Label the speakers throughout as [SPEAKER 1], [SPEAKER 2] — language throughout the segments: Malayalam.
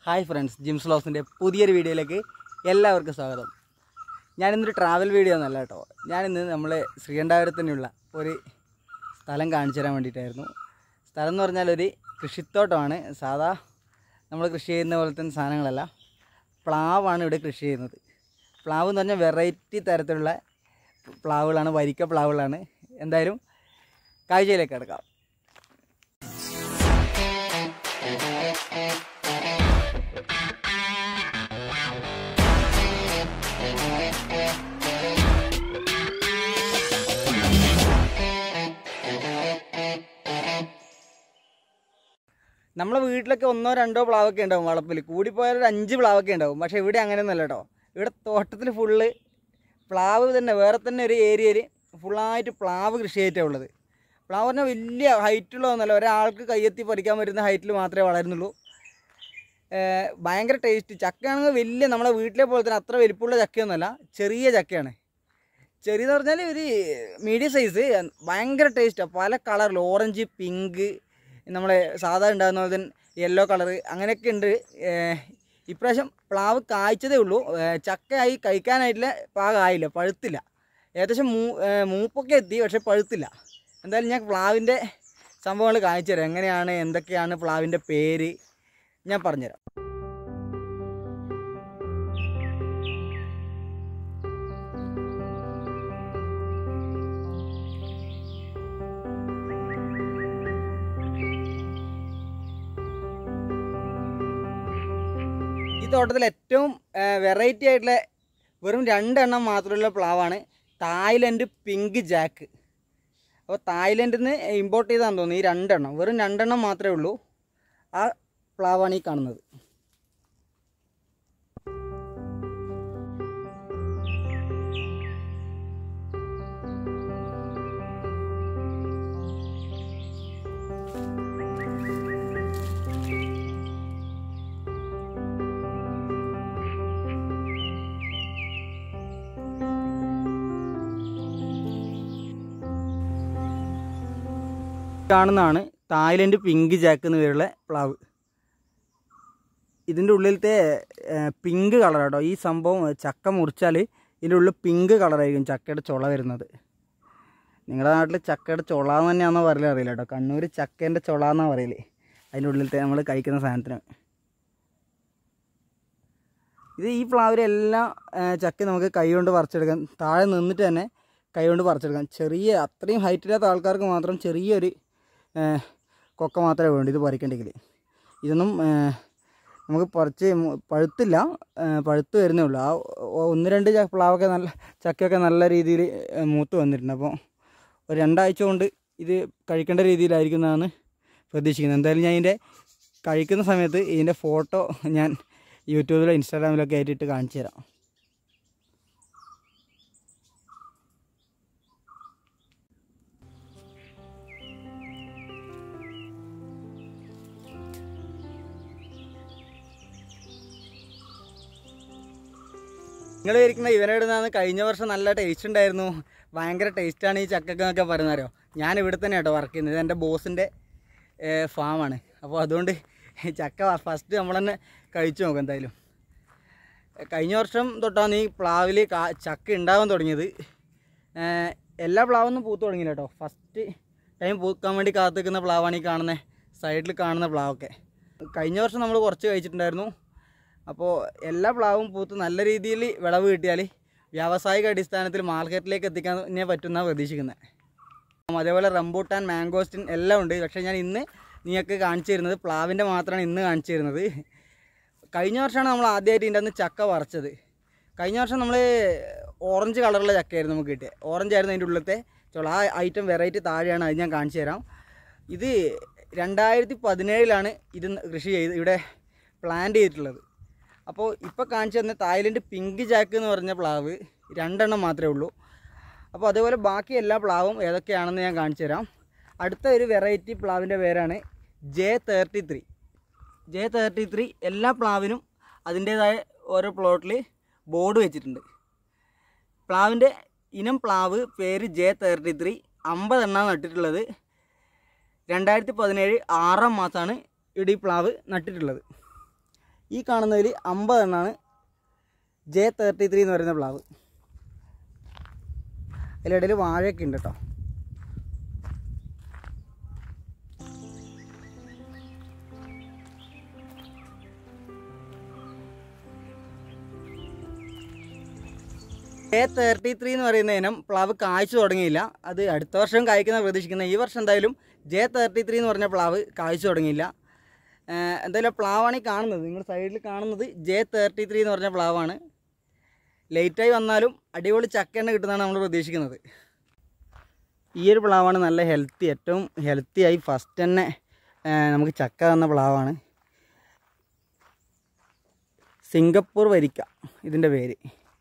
[SPEAKER 1] ഹായ് ഫ്രണ്ട്സ് ജിംസ് ലോസിൻ്റെ പുതിയൊരു വീഡിയോയിലേക്ക് എല്ലാവർക്കും സ്വാഗതം ഞാനിന്നൊരു ട്രാവൽ വീഡിയോ ഒന്നല്ല കേട്ടോ ഞാനിന്ന് നമ്മളെ ശ്രീകണ്ഠാപുരത്തിനുള്ള ഒരു സ്ഥലം കാണിച്ചു തരാൻ വേണ്ടിയിട്ടായിരുന്നു സ്ഥലം എന്ന് പറഞ്ഞാൽ ഒരു കൃഷിത്തോട്ടമാണ് സാധാ നമ്മൾ കൃഷി ചെയ്യുന്ന പോലത്തെ സാധനങ്ങളല്ല പ്ലാവാണ് ഇവിടെ കൃഷി ചെയ്യുന്നത് പ്ലാവ് എന്ന് പറഞ്ഞാൽ വെറൈറ്റി തരത്തിലുള്ള പ്ലാവുകളാണ് വരിക്ക പ്ലാവുകളാണ് എന്തായാലും കാഴ്ചയിലേക്ക് കിടക്കാം നമ്മളെ വീട്ടിലൊക്കെ ഒന്നോ രണ്ടോ പ്ലാവൊക്കെ ഉണ്ടാവും വളപ്പിൽ കൂടിപ്പോയാൽ ഒരു അഞ്ച് പ്ലാവൊക്കെ ഉണ്ടാവും പക്ഷേ ഇവിടെ അങ്ങനെയൊന്നുമല്ല കേട്ടോ ഇവിടെ തോട്ടത്തിൽ ഫുള്ള് പ്ലാവ് തന്നെ വേറെ തന്നെ ഒരു ഏരിയയിൽ ഫുള്ളായിട്ട് പ്ലാവ് കൃഷി ചെയ്തിട്ടാണ് ഉള്ളത് പ്ലാവ് പറഞ്ഞാൽ വലിയ ഹൈറ്റുള്ളതൊന്നുമല്ല ഒരാൾക്ക് കയ്യെത്തി പറിക്കാൻ പറ്റുന്ന ഹൈറ്റിൽ മാത്രമേ വളരുന്നുള്ളൂ ഏർ ഭയങ്കര ടേസ്റ്റ് ചക്കയാണെങ്കിൽ വലിയ നമ്മളെ വീട്ടിലെ പോലെ തന്നെ അത്ര വലിപ്പമുള്ള ചക്കയൊന്നുമല്ല ചെറിയ ചക്കയാണ് ചെറിയെന്ന് പറഞ്ഞാൽ ഒരു മീഡിയം സൈസ് ഭയങ്കര ടേസ്റ്റാണ് പല കളറിൽ ഓറഞ്ച് പിങ്ക് നമ്മളെ സാധാ ഉണ്ടാകുന്ന പോലെ തന്നെ യെല്ലോ കളറ് അങ്ങനെയൊക്കെ ഉണ്ട് ഏർ ഇപ്രാവശ്യം പ്ലാവ് കായ്ച്ചതേ ഉള്ളൂ ഏർ ചക്കയായി കഴിക്കാനായിട്ടുള്ള പാകമായില്ല പഴുത്തില്ല ഏകദേശം മൂ ഏർ മൂപ്പൊക്കെ എത്തി പക്ഷെ പഴുത്തില്ല എന്തായാലും ഞാൻ പ്ലാവിൻ്റെ സംഭവങ്ങൾ കാണിച്ചു തരാം എങ്ങനെയാണ് എന്തൊക്കെയാണ് പ്ലാവിൻ്റെ പേര് ഞാൻ പറഞ്ഞുതരാം ഈ തോട്ടത്തിൽ ഏറ്റവും വെറൈറ്റി ആയിട്ടുള്ള വെറും രണ്ടെണ്ണം മാത്രമുള്ള പ്ലാവാണ് തായ്ലൻഡ് പിങ്ക് ജാക്ക് അപ്പോൾ തായ്ലൻഡിൽ നിന്ന് ഇമ്പോർട്ട് ചെയ്താന്ന് തോന്നുന്നു ഈ രണ്ടെണ്ണം വെറും രണ്ടെണ്ണം മാത്രമേ ഉള്ളൂ ആ പ്ലാവാണ് ഈ കാണുന്നത് കാണുന്നതാണ് തായ്ലൻഡ് പിങ്ക് ജാക്ക് എന്ന് പേരുള്ള പ്ലാവ് ഇതിൻ്റെ ഉള്ളിലത്തെ പിങ്ക് കളർ കേട്ടോ ഈ സംഭവം ചക്ക മുറിച്ചാൽ ഇതിൻ്റെ ഉള്ളിൽ പിങ്ക് കളറായിരിക്കും ചക്കയുടെ ചുള വരുന്നത് നിങ്ങളുടെ നാട്ടിൽ ചക്കയുടെ ചുള എന്ന് തന്നെയാണെന്നോ പറയല അറിയില്ല കേട്ടോ കണ്ണൂർ ചക്കേൻ്റെ ചുള എന്നാണ് പറയല് അതിൻ്റെ ഉള്ളിലത്തെ നമ്മൾ കഴിക്കുന്ന സാധനത്തിന് ഇത് ഈ പ്ലാവിലെല്ലാം ചക്ക നമുക്ക് കൈ കൊണ്ട് പറിച്ചെടുക്കാം താഴെ നിന്നിട്ട് തന്നെ കൈ കൊണ്ട് പറിച്ചെടുക്കാം ചെറിയ അത്രയും ഹൈറ്റില്ലാത്ത ആൾക്കാർക്ക് മാത്രം ചെറിയൊരു ഏഹ്, കൊക്ക മാത്രമേ വേണ്ടൂ ഇത് പറിക്കണ്ടെങ്കിൽ ഇതൊന്നും ഏഹ്, നമുക്ക് പറിച്ച് മു- പഴുത്തില്ല ഏഹ്, പഴുത്ത് വരുന്നേ ഉള്ളൂ ആ ഒ- ഒന്ന് രണ്ട് ച- പ്ലാവൊക്കെ നല്ല ചക്കയൊക്കെ നല്ല രീതിയിൽ ഏഹ്, മൂത്ത് വന്നിട്ടുണ്ട് അപ്പോൾ ഒരു രണ്ടാഴ്ച കൊണ്ട് ഇത് കഴിക്കേണ്ട രീതിയിലായിരിക്കുന്നതാണ് പ്രതീക്ഷിക്കുന്നത് എന്തായാലും ഞാൻ ഇതിൻ്റെ കഴിക്കുന്ന സമയത്ത് ഇതിൻ്റെ ഫോട്ടോ ഞാൻ യൂട്യൂബിലോ ഇൻസ്റ്റാഗ്രാമിലൊക്കെ ആയിട്ടിട്ട് കാണിച്ചു തരാം നിങ്ങൾ വിചാരിക്കുന്ന ഇവരുടെ നിന്നാണ് കഴിഞ്ഞ വർഷം നല്ല ടേസ്റ്റ് ഉണ്ടായിരുന്നു ഭയങ്കര ടേസ്റ്റാണ് ഈ ചക്കൊക്കെ എന്നൊക്കെ പറയുന്നവരോ ഞാൻ ഇവിടെ തന്നെ കേട്ടോ വർക്ക് ചെയ്യുന്നത് ഇത് എൻ്റെ ബോസിൻ്റെ ഫാമാണ് അപ്പോൾ അതുകൊണ്ട് ചക്ക ഫസ്റ്റ് നമ്മൾ തന്നെ കഴിച്ചു നോക്കാം എന്തായാലും കഴിഞ്ഞ വർഷം തൊട്ടാണ് ഈ പ്ലാവിൽ കാ ചക്ക ഉണ്ടാവാൻ തുടങ്ങിയത് ഏഹ് എല്ലാ പ്ലാവൊന്നും പൂത്ത് തുടങ്ങിയില്ല കേട്ടോ ഫസ്റ്റ് ടൈം പൂക്കാൻ വേണ്ടി കാത്തു നിൽക്കുന്ന പ്ലാവാണ് ഈ കാണുന്ന സൈഡിൽ കാണുന്ന പ്ലാവൊക്കെ കഴിഞ്ഞ വർഷം നമ്മൾ കുറച്ച് കഴിച്ചിട്ടുണ്ടായിരുന്നു അപ്പോൾ എല്ലാ പ്ലാവും പൂത്ത് നല്ല രീതിയിൽ വിളവ് കിട്ടിയാൽ വ്യാവസായിക അടിസ്ഥാനത്തിൽ മാർക്കറ്റിലേക്ക് എത്തിക്കാൻ തന്നെ പറ്റുന്ന പ്രതീക്ഷിക്കുന്നത് അതേപോലെ റംബൂട്ടാൻ മാംഗോസ്റ്റിൻ എല്ലാം ഉണ്ട് പക്ഷേ ഞാൻ ഇന്ന് നിങ്ങൾക്ക് കാണിച്ചു തരുന്നത് പ്ലാവിൻ്റെ മാത്രമാണ് ഇന്ന് കാണിച്ചു തരുന്നത് കഴിഞ്ഞ വർഷമാണ് നമ്മൾ ആദ്യമായിട്ട് ഇതിൻ്റെ അന്ന് ചക്ക പറിച്ചത് കഴിഞ്ഞ വർഷം നമ്മൾ ഓറഞ്ച് കളറുള്ള ചക്കയായിരുന്നു നമുക്ക് കിട്ടിയത് ഓറഞ്ച് ആയിരുന്നു അതിൻ്റെ ഉള്ളിലത്തെ ചുള ആ ഐറ്റം വെറൈറ്റി താഴെയാണ് അത് ഞാൻ കാണിച്ചു തരാം ഇത് രണ്ടായിരത്തി പതിനേഴിലാണ് ഇത് കൃഷി ചെയ്ത് ഇവിടെ പ്ലാന്റ് ചെയ്തിട്ടുള്ളത് അപ്പോൾ ഇപ്പോൾ കാണിച്ചു തന്ന തായ്ലൻഡ് പിങ്ക് ജാക്ക് എന്ന് പറഞ്ഞ പ്ലാവ് രണ്ടെണ്ണം മാത്രമേ ഉള്ളൂ അപ്പോൾ അതേപോലെ ബാക്കി എല്ലാ പ്ലാവും ഏതൊക്കെയാണെന്ന് ഞാൻ കാണിച്ചു തരാം അടുത്ത ഒരു വെറൈറ്റി പ്ലാവിൻ്റെ പേരാണ് J thirty three J thirty three എല്ലാ പ്ലാവിനും അതിൻ്റേതായ ഓരോ പ്ലോട്ടിൽ ബോർഡ് വെച്ചിട്ടുണ്ട് പ്ലാവിൻ്റെ ഇനം പ്ലാവ് പേര് ജെ തേർട്ടി ത്രീ അമ്പതെണ്ണം നട്ടിട്ടുള്ളത് രണ്ടായിരത്തി പതിനേഴ് ആറാം മാസമാണ് ഇവിടെ ഈ പ്ലാവ് നട്ടിട്ടുള്ളത് ഈ കാണുന്നതിൽ അമ്പത് എണ്ണാണ് ജെ തേർട്ടി ത്രീ എന്ന് പറയുന്ന പ്ലാവ് അതിലിടയിൽ വാഴയൊക്കെ ഉണ്ട് കേട്ടോ എ തേർട്ടി ത്രീ എന്ന് പറയുന്ന ഇനം പ്ലാവ് കായ്ച്ചു തുടങ്ങിയില്ല അത് അടുത്ത വർഷം കായ്ക്കുന്ന പ്രതീക്ഷിക്കുന്ന ഈ വർഷം എന്തായാലും ജെ തേർട്ടി ത്രീ എന്ന് പറഞ്ഞ പ്ലാവ് കായ്ച്ചു തുടങ്ങിയില്ല ഏഹ് എന്തായാലും പ്ലാവാണ് ഈ കാണുന്നത് നിങ്ങൾ സൈഡിൽ കാണുന്നത് ജെ തേർട്ടി ത്രീ എന്ന് പറഞ്ഞ പ്ലാവാണ് ലേറ്റായി വന്നാലും അടിപൊളി ചക്ക എണ്ണ കിട്ടുന്നതാണ് നമ്മൾ പ്രതീക്ഷിക്കുന്നത് ഈ ഒരു പ്ലാവാണ് നല്ല ഹെൽത്തി ഏറ്റവും ഹെൽത്തി ആയി ഫസ്റ്റ് തന്നെ ഏഹ് നമുക്ക് ചക്ക തന്ന പ്ലാവാണ് സിംഗപ്പൂർ വരിക്ക ഇതിൻ്റെ പേര്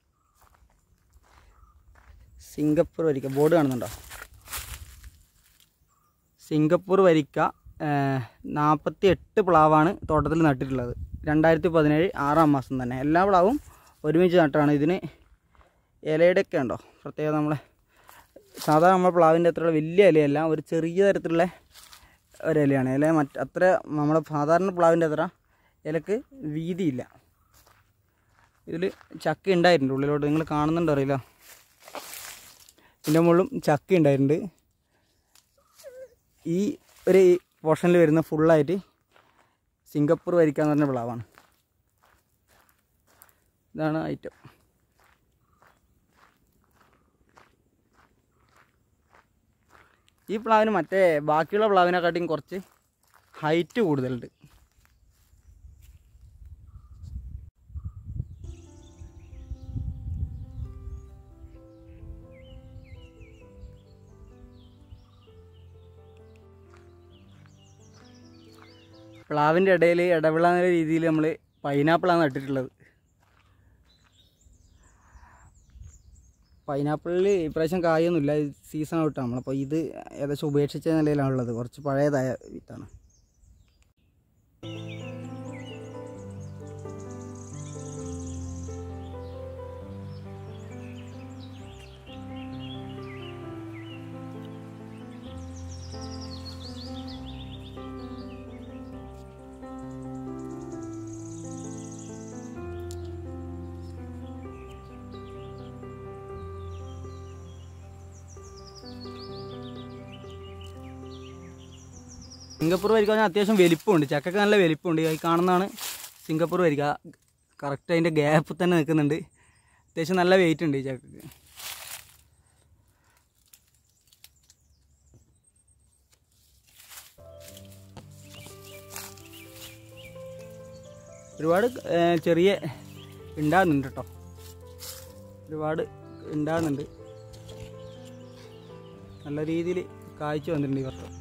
[SPEAKER 1] സിംഗപ്പൂർ വരിക്ക ബോർഡ് കാണുന്നുണ്ടോ സിംഗപ്പൂർ വരിക്ക നാൽപ്പത്തി എട്ട് പ്ലാവാണ് തോട്ടത്തിൽ നട്ടിട്ടുള്ളത് രണ്ടായിരത്തി പതിനേഴ് ആറാം മാസം തന്നെ എല്ലാ പ്ലാവും ഒരുമിച്ച് നട്ടാണ് ഇതിന് ഇലയുടെയൊക്കെ ഉണ്ടോ പ്രത്യേകം നമ്മളെ സാധാരണ നമ്മളെ പ്ലാവിൻ്റെ അത്രയുള്ള വലിയ ഇലയല്ല ഒരു ചെറിയ തരത്തിലുള്ള ഒരു ഇലയാണ് ഇല മറ്റ് അത്ര നമ്മളെ സാധാരണ പ്ലാവിൻ്റെ അത്ര ഇലക്ക് വീതിയില്ല ഇതിൽ ചക്ക ഉണ്ടായിട്ടുണ്ട് ഉള്ളിലോട്ട് നിങ്ങൾ കാണുന്നുണ്ടോ അറിയില്ല ഇതിൻ്റെ മുകളിലും ചക്ക ഉണ്ടായിട്ടുണ്ട് ഈ ഒരു പോർഷനിൽ വരുന്ന ഫുള്ളായിട്ട് സിംഗപ്പൂർ വരിക്കാന്ന് പറഞ്ഞ പ്ലാവാണ് ഇതാണ് ഐറ്റം ഈ പ്ലാവിന് മറ്റേ ബാക്കിയുള്ള പ്ലാവിനെക്കാട്ടിയും കുറച്ച് ഹൈറ്റ് കൂടുതലുണ്ട് പ്ലാവിൻ്റെ ഇടയിൽ ഇടവിള എന്ന രീതിയിൽ നമ്മൾ പൈനാപ്പിളാണ് നട്ടിട്ടുള്ളത് പൈനാപ്പിളിൽ ഇപ്രാവശ്യം കായൊന്നുമില്ല സീസൺ ഔട്ടാണ് നമ്മളപ്പോൾ ഇത് ഏകദേശം ഉപേക്ഷിച്ച നിലയിലാണുള്ളത് കുറച്ച് പഴയതായ വിത്താണ് സിംഗപ്പൂർ വരിക്ക പറഞ്ഞാൽ അത്യാവശ്യം വലിപ്പമുണ്ട് ചക്കക്ക് നല്ല വലിപ്പമുണ്ട് ഈ കാണുന്നതാണ് സിംഗപ്പൂർ വരിക്ക കറക്റ്റ് അതിൻ്റെ ഗ്യാപ്പ് തന്നെ നിൽക്കുന്നുണ്ട് അത്യാവശ്യം നല്ല വെയിറ്റ് ഉണ്ട് ഈ ചക്കക്ക് ഒരുപാട് ഏർ, ചെറിയ ഉണ്ടാകുന്നുണ്ട് കേട്ടോ ഒരുപാട് ഉണ്ടാകുന്നുണ്ട് നല്ല രീതിയിൽ കാഴ്ച വന്നിട്ടുണ്ട് ഈ വർഷം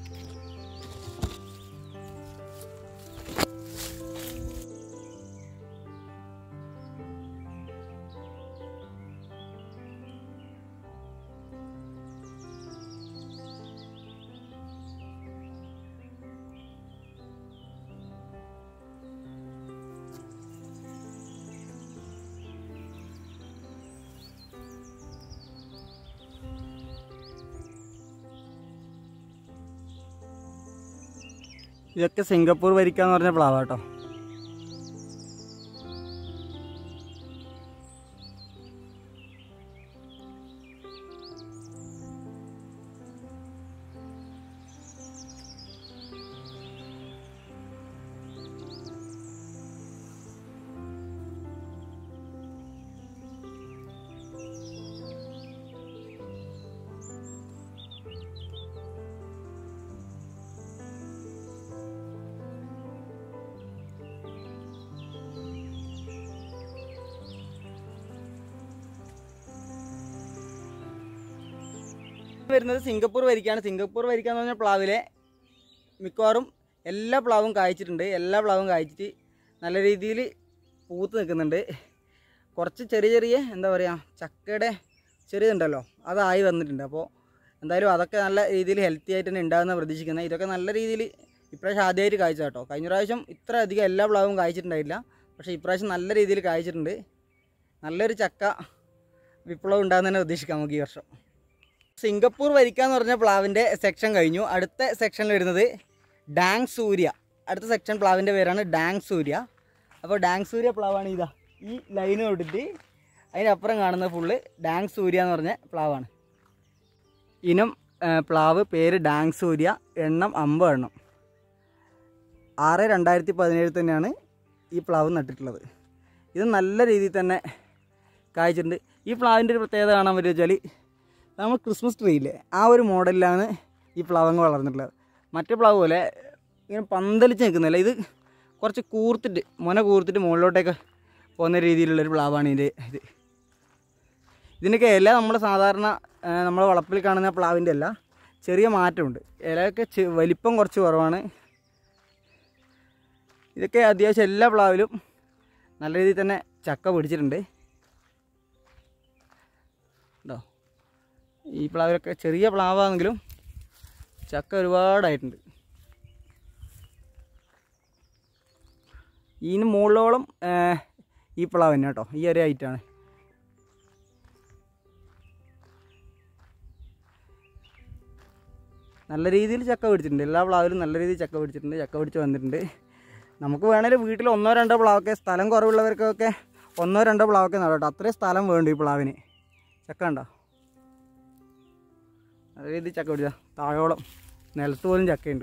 [SPEAKER 1] ഇതൊക്കെ സിംഗപ്പൂർ വരിക്കാന്ന് പറഞ്ഞ പ്ലാവ കേട്ടോ വരുന്നത് സിംഗപ്പൂർ വരിക്കാണ് സിംഗപ്പൂർ വരിക്കാന്ന് പറഞ്ഞ പ്ലാവിലെ മിക്കവാറും എല്ലാ പ്ലാവും കായ്ച്ചിട്ടുണ്ട് എല്ലാ പ്ലാവും കായ്ച്ചിട്ട് നല്ല രീതിയിൽ പൂത്ത് നിൽക്കുന്നുണ്ട് കുറച്ച് ചെറിയ ചെറിയ എന്താ പറയുക ചക്കയുടെ ചെറിയതുണ്ടല്ലോ അതായി വന്നിട്ടുണ്ട് അപ്പോൾ എന്തായാലും അതൊക്കെ നല്ല രീതിയിൽ ഹെൽത്തി ആയിട്ട് തന്നെ ഉണ്ടാകുന്ന പ്രതീക്ഷിക്കുന്നത് ഇതൊക്കെ നല്ല രീതിയിൽ ഇപ്രാവശ്യം ആദ്യമായിട്ട് കായ്ച്ച കേട്ടോ കഴിഞ്ഞ പ്രാവശ്യം ഇത്ര അധികം എല്ലാ പ്ലാവും കായ്ച്ചിട്ടുണ്ടായില്ല പക്ഷേ ഇപ്രാവശ്യം നല്ല രീതിയിൽ കായ്ച്ചിട്ടുണ്ട് നല്ലൊരു ചക്ക വിപ്ലവം ഉണ്ടാകുന്ന തന്നെ പ്രതീക്ഷിക്കാം നമുക്ക് ഈ വർഷം സിംഗപ്പൂർ വരിക്ക എന്ന് പറഞ്ഞ പ്ലാവിൻ്റെ സെക്ഷൻ കഴിഞ്ഞു അടുത്ത സെക്ഷനിൽ വരുന്നത് ഡാങ് സൂര്യ അടുത്ത സെക്ഷൻ പ്ലാവിൻ്റെ പേരാണ് ഡാങ് സൂര്യ അപ്പോൾ ഡാങ് സൂര്യ പ്ലാവാണ് ഇതാ ഈ ലൈന് തൊട്ടിട്ട് അതിനപ്പുറം കാണുന്ന ഫുള്ള് ഡാങ് സൂര്യ എന്ന് പറഞ്ഞ പ്ലാവാണ് ഇനം ആ, പ്ലാവ് പേര് ഡാങ് സൂര്യ എണ്ണം അമ്പത് എണ്ണം ആറ് രണ്ടായിരത്തി പതിനേഴിൽ തന്നെയാണ് ഈ പ്ലാവ് നട്ടിട്ടുള്ളത് ഇത് നല്ല രീതിയിൽ തന്നെ കായ്ച്ചിട്ടുണ്ട് ഈ പ്ലാവിൻ്റെ ഒരു പ്രത്യേകത കാണാൻ പറ്റുക വെച്ചാൽ നമ്മൾ ക്രിസ്മസ് ട്രീ ഇല്ലേ ആ ഒരു മോഡലിലാണ് ഈ പ്ലാവങ്ങ് വളർന്നിട്ടുള്ളത് മറ്റേ പ്ലാവ് പോലെ ഇങ്ങനെ പന്തലിച്ച് നിൽക്കുന്നില്ല ഇത് കുറച്ച് കൂർത്തിട്ട് മുന കൂർത്തിട്ട് മുകളിലോട്ടൊക്കെ പോകുന്ന രീതിയിലുള്ളൊരു പ്ലാവാണ് ഇതിൻ്റെ ഇത് ഇതിൻ്റെയൊക്കെ ഇല നമ്മൾ സാധാരണ ആ, നമ്മളെ വളപ്പിൽ കാണുന്ന പ്ലാവിൻ്റെ അല്ല ചെറിയ മാറ്റമുണ്ട് ഇലയൊക്കെ ചെ- വലിപ്പം കുറച്ച് കുറവാണ് ഇതൊക്കെ അത്യാവശ്യം എല്ലാ പ്ലാവിലും നല്ല രീതിയിൽ തന്നെ ചക്ക പിടിച്ചിട്ടുണ്ട് ഉണ്ടോ ഈ പ്ലാവിലൊക്കെ ചെറിയ പ്ലാവാണെങ്കിലും ചക്ക ഒരുപാടായിട്ടുണ്ട് ഇതിന് മുകളിലോളം ആ, ഈ പ്ലാവ് തന്നെ കേട്ടോ ഈ ഒരു ഐറ്റാണ് നല്ല രീതിയിൽ ചക്ക പിടിച്ചിട്ടുണ്ട് എല്ലാ പ്ലാവിലും നല്ല രീതിയിൽ ചക്ക പിടിച്ചിട്ടുണ്ട് ചക്ക പിടിച്ച് വന്നിട്ടുണ്ട് നമുക്ക് വേണേൽ വീട്ടിൽ ഒന്നോ രണ്ടോ പ്ലാവൊക്കെ സ്ഥലം കുറവുള്ളവർക്കൊക്കെ ഒന്നോ രണ്ടോ പ്ലാവൊക്കെ നടാം കേട്ടോ അത്രയും സ്ഥലം വേണ്ട ഈ പ്ലാവിന് ചക്ക ഉണ്ടോ നല്ല രീതിയിൽ ചക്ക പിടിച്ച താഴോളം നിലത്ത് പോലും ചക്കയുണ്ട്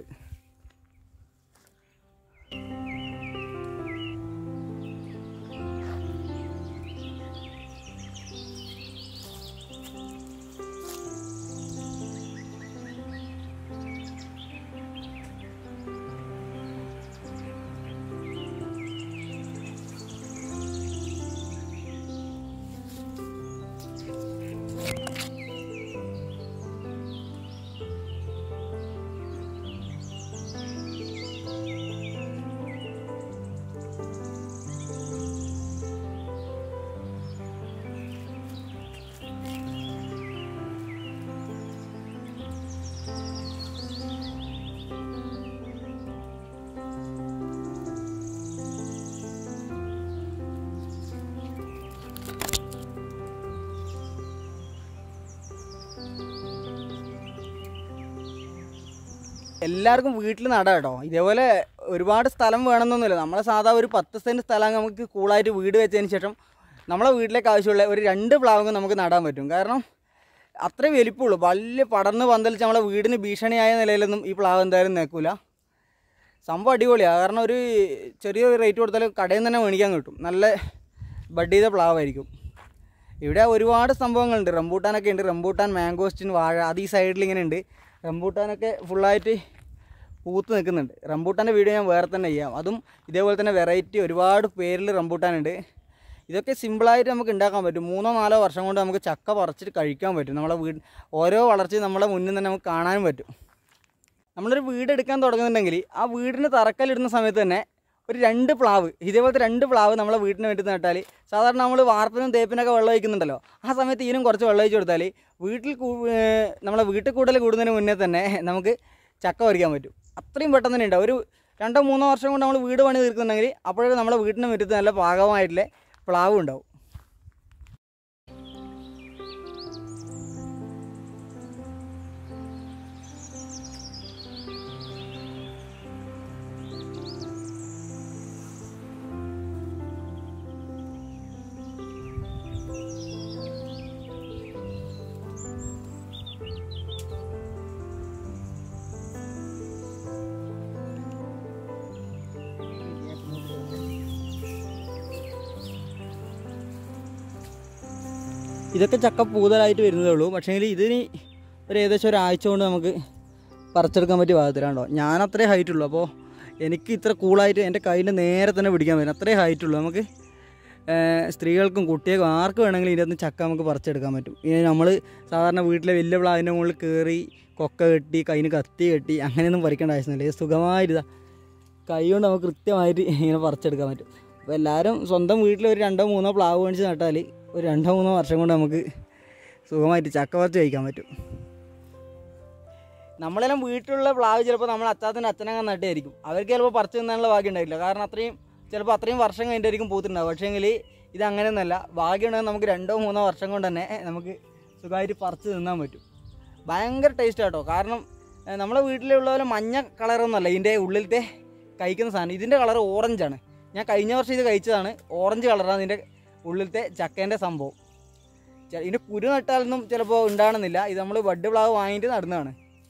[SPEAKER 1] എല്ലാവർക്കും വീട്ടിൽ നടാം കേട്ടോ ഇതേപോലെ ഒരുപാട് സ്ഥലം വേണമെന്നൊന്നുമില്ല നമ്മളെ സാധാ ഒരു പത്ത് സെൻറ്റ് സ്ഥലം നമുക്ക് കൂളായിട്ട് വീട് വെച്ചതിന് ശേഷം നമ്മളെ വീട്ടിലേക്ക് ആവശ്യമുള്ള ഒരു രണ്ട് പ്ലാവങ്ങ് നമുക്ക് നടാൻ പറ്റും കാരണം അത്രേ വലിപ്പമുള്ളൂ വലിയ പടർന്ന് പന്തലിച്ച് നമ്മളെ വീടിന് ഭീഷണിയായ നിലയിലൊന്നും ഈ പ്ലാവ് എന്തായാലും നിൽക്കില്ല സംഭവം അടിപൊളിയാണ് കാരണം ഒരു ചെറിയ റേറ്റ് കൊടുത്താലും കടയിൽ നിന്ന് തന്നെ മേടിക്കാൻ കിട്ടും നല്ല ബഡ് ചെയ്ത പ്ലാവായിരിക്കും ഇവിടെ ഒരുപാട് സംഭവങ്ങളുണ്ട് റംബൂട്ടാനൊക്കെ ഉണ്ട് റംബൂട്ടാൻ മാംഗോസ്റ്റിൻ വാഴ അത് ഈ സൈഡിൽ ഇങ്ങനെ ഉണ്ട് റംബൂട്ടാനൊക്കെ ഫുള്ളായിട്ട് പൂത്ത് നിൽക്കുന്നുണ്ട് റംബൂട്ടാൻ്റെ വീഡിയോ ഞാൻ വേറെ തന്നെ ചെയ്യാം അതും ഇതേപോലെ തന്നെ വെറൈറ്റി ഒരുപാട് പേരിൽ റംബൂട്ടാനുണ്ട് ഇതൊക്കെ സിമ്പിളായിട്ട് നമുക്ക് ഉണ്ടാക്കാൻ പറ്റും മൂന്നോ നാലോ വർഷം കൊണ്ട് നമുക്ക് ചക്ക പറിച്ചിട്ട് കഴിക്കാൻ പറ്റും നമ്മളെ വീട് ഓരോ വളർച്ചയും നമ്മളെ മുന്നിൽ തന്നെ നമുക്ക് കാണാനും പറ്റും നമ്മളൊരു വീട് എടുക്കാൻ തുടങ്ങുന്നുണ്ടെങ്കിൽ ആ വീടിന് തറക്കല്ലിടുന്ന സമയത്ത് തന്നെ ഒരു രണ്ട് പ്ലാവ് ഇതേപോലത്തെ രണ്ട് പ്ലാവ് നമ്മളെ വീട്ടിന് വേണ്ടി നട്ടാൽ സാധാരണ നമ്മൾ വാർപ്പിനും തേപ്പിനൊക്കെ വെള്ളം ഒഴിക്കുന്നുണ്ടല്ലോ ആ സമയത്ത് ഇതിനും കുറച്ച് വെള്ളം ഒഴിച്ച് കൊടുത്താൽ വീട്ടിൽ കൂ- ഏർ നമ്മളെ വീട്ടിൽ കൂടുതൽ കൂടുന്നതിന് മുന്നേ തന്നെ നമുക്ക് ചക്ക പറിക്കാൻ പറ്റും അത്രയും പെട്ടെന്ന് തന്നെ ഉണ്ടാവും ഒരു രണ്ടോ മൂന്നോ വർഷം കൊണ്ട് നമ്മൾ വീട് പണി തീർക്കുന്നുണ്ടെങ്കിൽ അപ്പോഴേ നമ്മളെ വീട്ടിന് മുറ്റത്ത് നല്ല പാകമായിട്ടുള്ള പ്ലാവ് ഉണ്ടാവും ഇതൊക്കെ ചക്ക പൂതലായിട്ട് വരുന്നതേ ഉള്ളൂ പക്ഷേങ്കിൽ ഇതിന് ഒരു ഏകദേശം ഒരാഴ്ച കൊണ്ട് നമുക്ക് പറിച്ചെടുക്കാൻ പറ്റിയ ഭാഗത്തിലാണ്ടോ ഞാൻ അത്രേ ഹൈറ്റ് ഉള്ളൂ അപ്പോൾ എനിക്ക് ഇത്ര കൂളായിട്ട് എൻ്റെ കയ്യിൽ നേരെ തന്നെ പിടിക്കാൻ പറ്റും അത്രേ ഹൈറ്റ് ഉള്ളൂ നമുക്ക് ഏർ, സ്ത്രീകൾക്കും കുട്ടികൾക്കും ആർക്ക് വേണമെങ്കിലും ഇതിനകത്ത് ചക്ക നമുക്ക് പറിച്ചെടുക്കാൻ പറ്റും ഇനി നമ്മൾ സാധാരണ വീട്ടിലെ വലിയ പ്ലാവിൻ്റെ മുകളിൽ കയറി കൊക്ക കെട്ടി കയ്യിൽ കത്തി കെട്ടി അങ്ങനെയൊന്നും പറിക്കേണ്ട ആവശ്യമില്ല ഇത് സുഖമായിട്ടാ കൈ കൊണ്ട് നമുക്ക് കൃത്യമായിട്ട് ഇങ്ങനെ പറിച്ചെടുക്കാൻ പറ്റും അപ്പോൾ എല്ലാവരും സ്വന്തം വീട്ടിൽ ഒരു രണ്ടോ മൂന്നോ പ്ലാവ് മേടിച്ച് നട്ടാൽ ഒരു രണ്ടോ മൂന്നോ വർഷം കൊണ്ട് നമുക്ക് സുഖമായിട്ട് ചക്ക പറിച്ച് കഴിക്കാൻ പറ്റും നമ്മളെല്ലാം വീട്ടിലുള്ള പ്ലാവ് ചിലപ്പോൾ നമ്മൾ അച്ചാത്തിൻ്റെ അച്ഛനങ്ങ് നട്ടായിരിക്കും അവർക്ക് ചിലപ്പോൾ പറിച്ച് തിന്നാനുള്ള ഭാഗ്യം ഉണ്ടായില്ല കാരണം അത്രയും ചിലപ്പോൾ അത്രയും വർഷം കഴിഞ്ഞിട്ടായിരിക്കും പൂത്തുണ്ടാവും പക്ഷേങ്കിൽ ഇത് അങ്ങനെയൊന്നുമല്ല ഭാഗ്യം ഉണ്ടെങ്കിൽ നമുക്ക് രണ്ടോ മൂന്നോ വർഷം കൊണ്ട് തന്നെ നമുക്ക് സുഖമായിട്ട് പറിച്ച് തിന്നാൻ പറ്റും ഭയങ്കര ടേസ്റ്റ് കേട്ടോ കാരണം ഏഹ്, നമ്മളെ വീട്ടിലുള്ള പോലെ മഞ്ഞ കളറൊന്നുമല്ല ഇതിൻ്റെ ഉള്ളിലത്തെ കഴിക്കുന്ന സാധനം ഇതിൻ്റെ കളർ ഓറഞ്ചാണ് ഞാൻ കഴിഞ്ഞ വർഷം ഇത് കഴിച്ചതാണ് ഓറഞ്ച് കളറാണ് ഇതിൻ്റെ ഉള്ളിലത്തെ ചക്കേൻ്റെ സംഭവം ചെ- ഇതിൻ്റെ കുരു നട്ടാലൊന്നും ചിലപ്പോൾ ഉണ്ടാകണമെന്നില്ല ഇത് നമ്മൾ ബഡ് പ്ലാവ് വാങ്ങിയിട്ട് നടുന്നതാണ്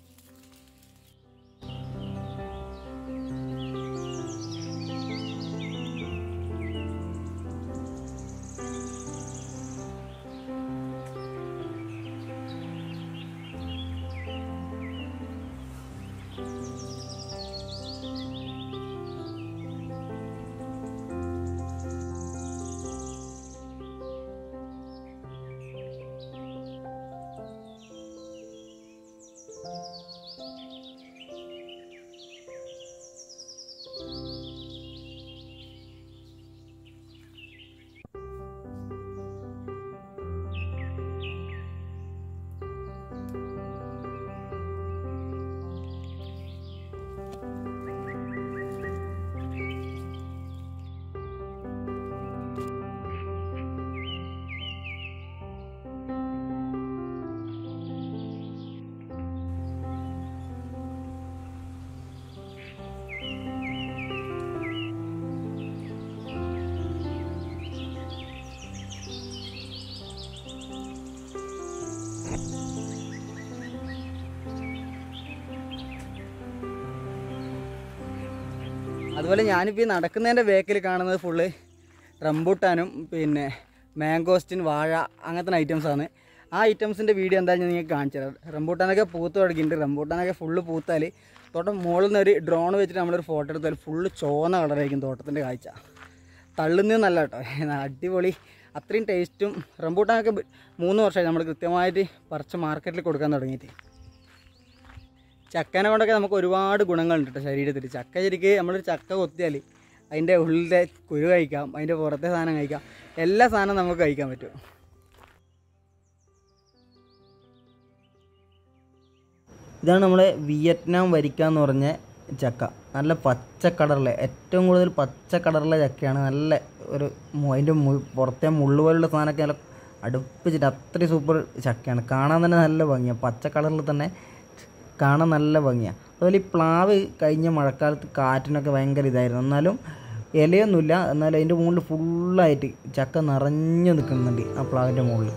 [SPEAKER 1] അതുപോലെ ഞാനിപ്പോൾ ഈ നടക്കുന്നതിൻ്റെ ബേക്കിൽ കാണുന്നത് ഫുള്ള് റംബൂട്ടാനും പിന്നെ മാംഗോസ്റ്റിൻ വാഴ അങ്ങനത്തെ ഐറ്റംസാണ് ആ ഐറ്റംസിൻ്റെ വീഡിയോ എന്തായാലും ഞാൻ നിങ്ങൾക്ക് കാണിച്ചു തരാം റംബൂട്ടാനൊക്കെ പൂത്ത് തുടങ്ങിയിട്ടുണ്ട് റംബൂട്ടാനൊക്കെ ഫുള്ള് പൂത്താൽ തോട്ടം മുകളിൽ നിന്ന് ഒരു ഡ്രോൺ വെച്ചിട്ട് നമ്മളൊരു ഫോട്ടോ എടുത്താൽ ഫുള്ള് ചുവന്ന കളറായിരിക്കും തോട്ടത്തിൻ്റെ കാഴ്ച തള്ളുന്നതെന്നല്ല കേട്ടോ അടിപൊളി അത്രയും ടേസ്റ്റും റംബൂട്ടാനൊക്കെ ബ- മൂന്ന് വർഷമായി നമ്മൾ കൃത്യമായിട്ട് പറിച്ച് മാർക്കറ്റിൽ കൊടുക്കാൻ തുടങ്ങിയിട്ട് ചക്കനെ കൊണ്ടൊക്കെ നമുക്ക് ഒരുപാട് ഗുണങ്ങളുണ്ട് കേട്ടോ ശരീരത്തിൽ ചക്ക ശരിക്ക് നമ്മളൊരു ചക്ക കൊത്തിയാൽ അതിൻ്റെ ഉള്ളിലെ കുരു കഴിക്കാം അതിൻ്റെ പുറത്തെ സാധനം കഴിക്കാം എല്ലാ സാധനവും നമുക്ക് കഴിക്കാൻ പറ്റും ഇതാണ് നമ്മളെ വിയറ്റ്നാം വരിക്ക എന്ന് പറഞ്ഞ ചക്ക നല്ല പച്ച കളറിലെ ഏറ്റവും കൂടുതൽ പച്ച കളറിലെ ചക്കയാണ് നല്ല ഒരു മു- അതിൻ്റെ മു- പുറത്തെ മുള്ളു പോലുള്ള സാധനമൊക്കെ നല്ല അടുപ്പിച്ചിട്ട് അത്രയും സൂപ്പർ ചക്കയാണ് കാണാൻ തന്നെ നല്ല ഭംഗിയാണ് പച്ച കളറിൽ തന്നെ കാണാൻ നല്ല ഭംഗിയാണ് അതുപോലെ ഈ പ്ലാവ് കഴിഞ്ഞ മഴക്കാലത്ത് കാറ്റിനൊക്കെ ഭയങ്കര ഇതായിരുന്നു എന്നാലും ഇലയൊന്നുമില്ല എന്നാലും അതിൻ്റെ മുകളിൽ ഫുള്ളായിട്ട് ചക്ക നിറഞ്ഞു നിൽക്കുന്നുണ്ട് ആ പ്ലാവിൻ്റെ മുകളിൽ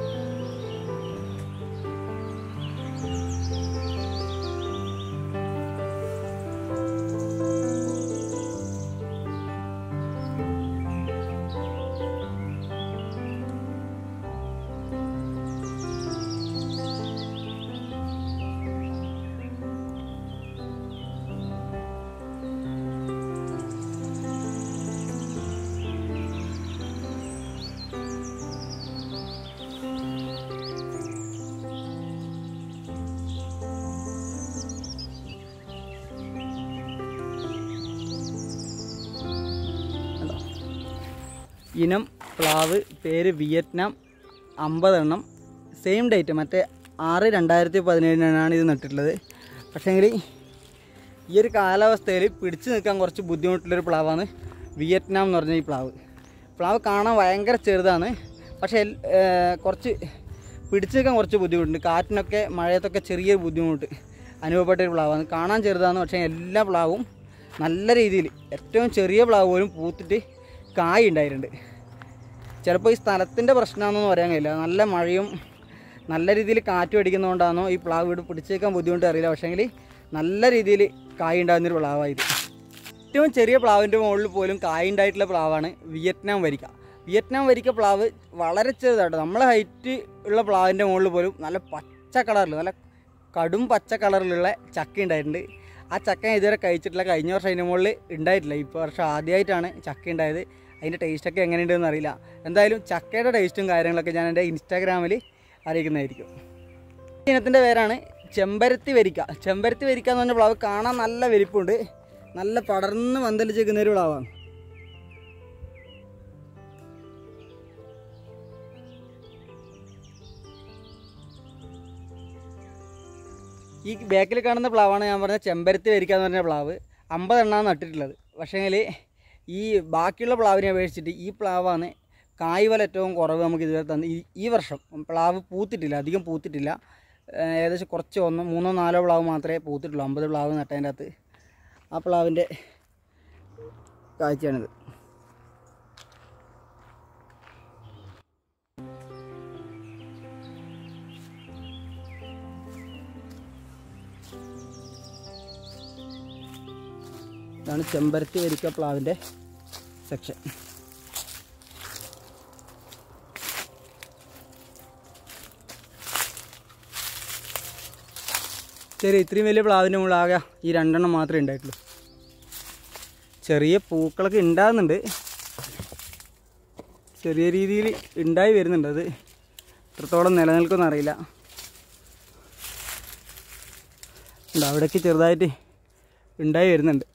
[SPEAKER 1] കണ്ടോ? ഇനം പ്ലാവ് പേര് വിയറ്റ്നാം അമ്പതെണ്ണം സെയിം ഡേറ്റ് മറ്റേ ആറ് രണ്ടായിരത്തി പതിനേഴിനാണ് ഇത് നട്ടിട്ടുള്ളത് പക്ഷേങ്കിൽ ഈ ഒരു കാലാവസ്ഥയിൽ പിടിച്ചു നിൽക്കാൻ കുറച്ച് ബുദ്ധിമുട്ടുള്ളൊരു പ്ലാവാണ് വിയറ്റ്നാം എന്ന് പറഞ്ഞ ഈ പ്ലാവ് പ്ലാവ് കാണാൻ ഭയങ്കര ചെറുതാണ് പക്ഷേ എൽ- ഏർ കുറച്ച് പിടിച്ചു നിൽക്കാൻ കുറച്ച് ബുദ്ധിമുട്ടുണ്ട് കാറ്റിനൊക്കെ മഴയത്തൊക്കെ ചെറിയ ബുദ്ധിമുട്ട് അനുഭവപ്പെട്ട ഒരു പ്ലാവാണ് കാണാൻ ചെറുതാണ് പക്ഷേ എല്ലാ പ്ലാവും നല്ല രീതിയിൽ ഏറ്റവും ചെറിയ പ്ലാവ് പോലും പൂത്തിട്ട് കായ് ഉണ്ടായിട്ടുണ്ട് ചിലപ്പോൾ ഈ സ്ഥലത്തിൻ്റെ പ്രശ്നമാണെന്നൊന്നും പറയാൻ കഴിയില്ല നല്ല മഴയും നല്ല രീതിയിൽ കാറ്റും അടിക്കുന്നതുകൊണ്ടാണോ ഈ പ്ലാവ് ഇവിടെ പിടിച്ചേക്കാൻ ബുദ്ധിമുട്ട് അറിയില്ല പക്ഷേങ്കിൽ നല്ല രീതിയിൽ കായ് ഉണ്ടാകുന്നൊരു പ്ലാവായത് ഏറ്റവും ചെറിയ പ്ലാവിൻ്റെ മുകളിൽ പോലും കായ് ഉണ്ടായിട്ടുള്ള പ്ലാവാണ് വിയറ്റ്നാം വരിക്ക വിയറ്റ്നാം വരിക്ക പ്ലാവ് വളരെ ചെറുതാട്ടോ നമ്മളെ ഹൈറ്റ് ഉള്ള പ്ലാവിൻ്റെ മുകളിൽ പോലും നല്ല പച്ച കളറിൽ നല്ല കടും പച്ച കളറിലുള്ള ചക്ക ഉണ്ടായിട്ടുണ്ട് ആ ചക്ക ഞാൻ ഇതുവരെ കഴിച്ചിട്ടില്ല കഴിഞ്ഞ വർഷം അതിൻ്റെ മുകളിൽ ഉണ്ടായിട്ടില്ല ഇപ്പോൾ വർഷം ആദ്യമായിട്ടാണ് ചക്ക ഉണ്ടായത് അതിൻ്റെ ടേസ്റ്റൊക്കെ എങ്ങനെയുണ്ടെന്ന് അറിയില്ല എന്തായാലും ചക്കയുടെ ടേസ്റ്റും കാര്യങ്ങളൊക്കെ ഞാൻ എൻ്റെ ഇൻസ്റ്റാഗ്രാമിൽ അറിയിക്കുന്നതായിരിക്കും ഈ ഇനത്തിൻ്റെ പേരാണ് ചെമ്പരത്തി വരിക്ക ചെമ്പരത്തി വരിക്ക എന്ന് പറഞ്ഞ പ്ലാവ് കാണാൻ നല്ല വലിപ്പമുണ്ട് നല്ല പടർന്ന് പന്തലിച്ചേക്കുന്ന ഒരു പ്ലാവാണ് ഈ ബാക്കിൽ കാണുന്ന പ്ലാവാണ് ഞാൻ പറഞ്ഞ ചെമ്പരത്തി വരിക്ക എന്ന് പറഞ്ഞ പ്ലാവ് അമ്പതെണ്ണമാണ് നട്ടിട്ടുള്ളത് പക്ഷേങ്കിൽ ഈ ബാക്കിയുള്ള പ്ലാവിനെ അപേക്ഷിച്ചിട്ട് ഈ പ്ലാവാണ് കായ് വല ഏറ്റവും കുറവ് നമുക്ക് ഇതുവരെ തന്നെ ഈ ഈ വർഷം പ്ലാവ് പൂത്തിട്ടില്ല അധികം പൂത്തിട്ടില്ല ഏഹ് ഏകദേശം കുറച്ച് ഒന്ന് മൂന്നോ നാലോ പ്ലാവ് മാത്രമേ പൂത്തിട്ടുള്ളൂ അമ്പത് പ്ലാവ് നട്ടതിൻ്റെ അകത്ത് ആ പ്ലാവിൻ്റെ കാഴ്ചയാണിത് ഇതാണ് ചെമ്പരത്തി വരിക്ക പ്ലാവിൻ്റെ സെക്ഷൻ ശരി ഇത്രയും വലിയ പ്ലാവിൻ്റെ മുകളിലാകെ ഈ രണ്ടെണ്ണം മാത്രമേ ഉണ്ടായിട്ടുള്ളൂ ചെറിയ പൂക്കളൊക്കെ ഉണ്ടാകുന്നുണ്ട് ചെറിയ രീതിയിൽ ഉണ്ടായി വരുന്നുണ്ട് അത് എത്രത്തോളം നിലനിൽക്കുമെന്ന് അറിയില്ല ഉണ്ട് അവിടേക്ക് ചെറുതായിട്ട് ഉണ്ടായി വരുന്നുണ്ട്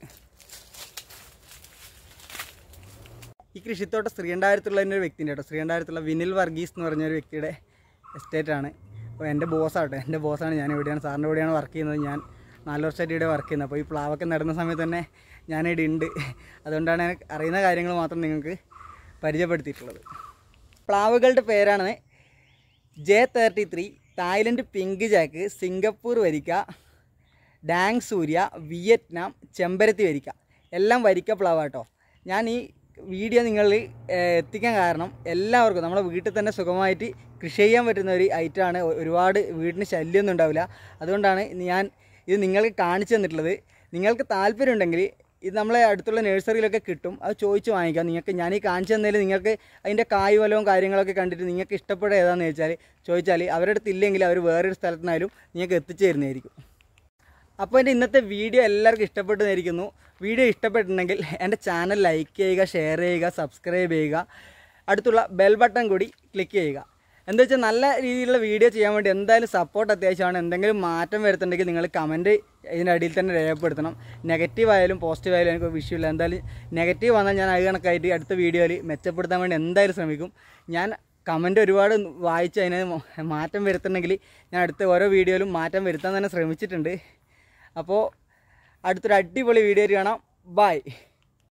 [SPEAKER 1] ഈ കൃഷിത്തോട്ടം ശ്രീകണ്ഠാപുരത്തുള്ള ഒരു വ്യക്തിൻ്റെ കേട്ടോ ശ്രീകണ്ഠാപുരത്തുള്ള വിനിൽ വർഗീസ് എന്ന് പറഞ്ഞ ഒരു വ്യക്തിയുടെ എസ്റ്റേറ്റാണ് അപ്പോൾ എൻ്റെ ബോസാട്ടോ എൻ്റെ ബോസാണ് ഞാൻ ഇവിടെയാണ് സാറിൻ്റെ ഇവിടെയാണ് വർക്ക് ചെയ്യുന്നത് ഞാൻ നാല് വർഷമായിട്ട് ഇവിടെ വർക്ക് ചെയ്യുന്നത് അപ്പോൾ ഈ പ്ലാവൊക്കെ നടുന്ന സമയത്ത് തന്നെ ഞാനിവിടെ ഉണ്ട് അതുകൊണ്ടാണ് എനിക്ക് അറിയുന്ന കാര്യങ്ങൾ മാത്രം നിങ്ങൾക്ക് പരിചയപ്പെടുത്തിയിട്ടുള്ളത് പ്ലാവുകളുടെ പേരാണ് J thirty three Thailand pink jack Singapore വരിക്ക ഡാങ് സൂര്യ വിയറ്റ്നാം ചെമ്പരത്തി വരിക്ക എല്ലാം വരിക്ക പ്ലാവാട്ടോ ഞാൻ ഈ വീഡിയോ നിങ്ങളിൽ ഏഹ്, എത്തിക്കാൻ കാരണം എല്ലാവർക്കും നമ്മുടെ വീട്ടിൽ തന്നെ സുഖമായിട്ട് കൃഷി ചെയ്യാൻ പറ്റുന്ന ഒരു ഐറ്റമാണ് ഒരുപാട് വീടിന് ശല്യമൊന്നും ഉണ്ടാവില്ല അതുകൊണ്ടാണ് ഞാൻ ഇത് നിങ്ങൾക്ക് കാണിച്ചു തന്നിട്ടുള്ളത് നിങ്ങൾക്ക് താല്പര്യം ഉണ്ടെങ്കിൽ ഇത് നമ്മളെ അടുത്തുള്ള നഴ്സറിയിലൊക്കെ കിട്ടും അത് ചോദിച്ച് വാങ്ങിക്കാം നിങ്ങൾക്ക് ഞാൻ ഈ കാണിച്ചു തന്നതിൽ നിങ്ങൾക്ക് അതിൻ്റെ കായ് വലവും കാര്യങ്ങളൊക്കെ കണ്ടിട്ട് നിങ്ങൾക്ക് ഇഷ്ടപ്പെടുക ഏതാണെന്ന് വെച്ചാൽ ചോദിച്ചാൽ അവരുടെ അടുത്ത് ഇല്ലെങ്കിൽ അവർ വേറൊരു സ്ഥലത്തുനിന്നായാലും നിങ്ങൾക്ക് എത്തിച്ചു തരുന്നതായിരിക്കും അപ്പോൾ എൻ്റെ ഇന്നത്തെ വീഡിയോ എല്ലാവർക്കും ഇഷ്ടപ്പെട്ടെന്നിരിക്കുന്നു വീഡിയോ ഇഷ്ടപ്പെട്ടിട്ടുണ്ടെങ്കിൽ എൻ്റെ ചാനൽ ലൈക്ക് ചെയ്യുക ഷെയർ ചെയ്യുക സബ്സ്ക്രൈബ് ചെയ്യുക അടുത്തുള്ള ബെൽ ബട്ടൺ കൂടി ക്ലിക്ക് ചെയ്യുക എന്താ വെച്ചാൽ നല്ല രീതിയിലുള്ള വീഡിയോ ചെയ്യാൻ വേണ്ടി എന്തായാലും സപ്പോർട്ട് അത്യാവശ്യമാണ് എന്തെങ്കിലും മാറ്റം വരുത്തുന്നുണ്ടെങ്കിൽ നിങ്ങൾ കമൻറ്റ് ഇതിൻ്റെ അടിയിൽ തന്നെ രേഖപ്പെടുത്തണം നെഗറ്റീവ് ആയാലും പോസിറ്റീവ് ആയാലും എനിക്ക് വിഷയമില്ല എന്തായാലും നെഗറ്റീവ് വന്നാൽ ഞാൻ അത് കണക്കായിട്ട് അടുത്ത വീഡിയോയിൽ മെച്ചപ്പെടുത്താൻ വേണ്ടി എന്തായാലും ശ്രമിക്കും ഞാൻ കമൻറ്റ് ഒരുപാട് വായിച്ച് അതിന് മാറ്റം വരുത്തുന്നുണ്ടെങ്കിൽ ഞാൻ അടുത്ത ഓരോ വീഡിയോയിലും മാറ്റം വരുത്താൻ തന്നെ ശ്രമിച്ചിട്ടുണ്ട് അപ്പോൾ അടുത്തൊരു അടിപൊളി വീഡിയോ കാണാം ബൈ